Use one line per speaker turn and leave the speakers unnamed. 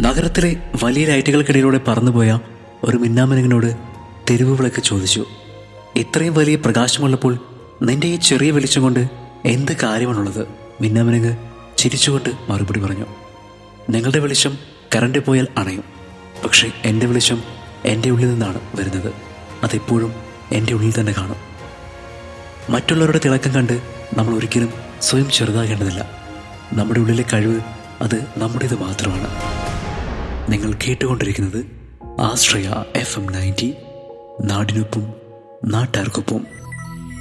നഗരത്തിലെ വലിയ ലൈറ്റുകൾക്കിടയിലൂടെ പറന്നുപോയ ഒരു മിന്നാമിനുങ്ങിനോട് തെരുവ് വിളക്ക് ചോദിച്ചു ഇത്രയും വലിയ പ്രകാശമുള്ളപ്പോൾ നിന്റെ ഈ ചെറിയ വെളിച്ചം കൊണ്ട് എന്ത് കാര്യമാണുള്ളത് മിന്നാമിനുങ്ങ് ചിരിച്ചുകൊണ്ട് മറുപടി പറഞ്ഞു നിങ്ങളുടെ വെളിച്ചം കറണ്ട് പോയാൽ അണയും പക്ഷേ എൻ്റെ വെളിച്ചം എൻ്റെ ഉള്ളിൽ നിന്നാണ് വരുന്നത് അതെപ്പോഴും എൻ്റെ ഉള്ളിൽ തന്നെ കാണും മറ്റുള്ളവരുടെ തിളക്കം കണ്ട് നമ്മൾ ഒരിക്കലും സ്വയം ചെറുതാകേണ്ടതില്ല നമ്മുടെ ഉള്ളിലെ കഴിവ് അത് നമ്മുടേത് മാത്രമാണ് നിങ്ങൾ കേട്ടുകൊണ്ടിരിക്കുന്നത് ആശ്രയ എഫ് എം നയൻറ്റി നാടിനൊപ്പം നാട്ടാർക്കൊപ്പം